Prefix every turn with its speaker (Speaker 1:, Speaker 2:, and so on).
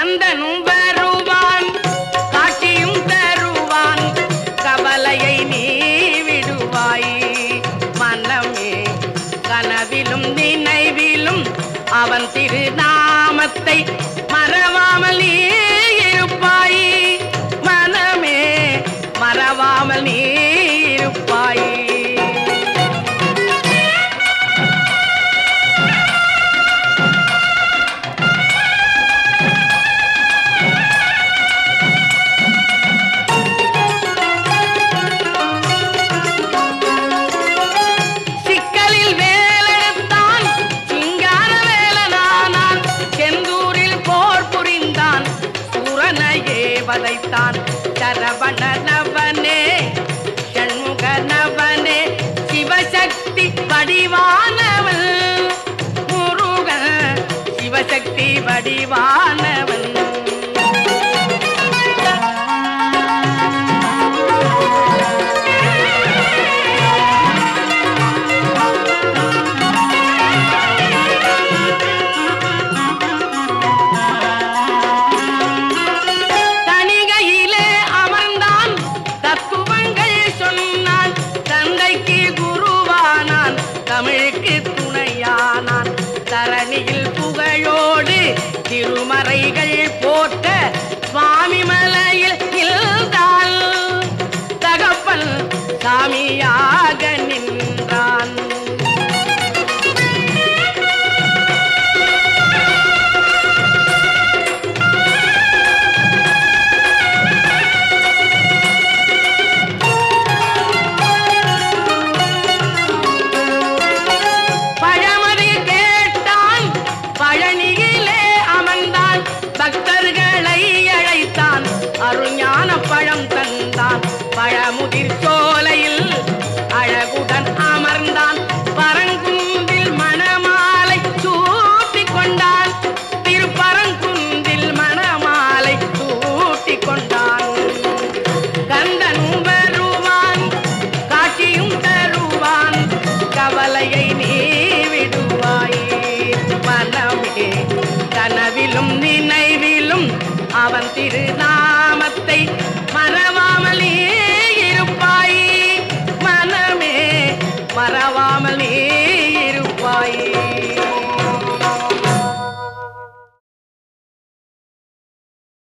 Speaker 1: கந்தனும் வருவான் காட்சியும் தருவான் கவலையை நீ விடுவாய் மனமே கனவிலும் நினைவிலும் அவன் திருநாமத்தை மறவாமல் நீ இருப்பாய் மனமே மறவாமல் நீ இருப்பாய் சிக்கலில் வேலெடுத்தான் சிங்கார வேலனானான் செந்தூரில் போர் புரிந்தான் சூரனையே வதைத்தான் சரவண நவனே ஷண்முக நவனே சிவசக்தி வடிவானவன் முருகன் சிவசக்தி வடிவானவன் தணிகையிலே அமர்ந்தான் தத்துவங்கள் சொன்னான் தந்தைக்கு குருவானான் தமிழுக்கு துணையானான் தரணியில் புகழோடு திருமறைகள் போட்ட சுவாமி மலையில் இருந்தான் தகப்பன் சாமியாக நின்றான் பழமதி கேட்டான் பழனியிலே அமர்ந்தான் பக்தர்களை அழைத்தான் அருஞான பழம் தந்தான் பழமுதிர் சோலையில் அழகுடன் அமர்ந்தான் பரங்குன்றில் மணமாலை சூட்டிக் கொண்டான் திருப்பரங்குன்றில் மணமாலை சூட்டிக் கொண்டான் கந்தனும் வருவான் காட்சியும் தருவான் கவலையை நீ விடுவாய் மனமே கனவிலும் நினைவிலும் அவன் திருநா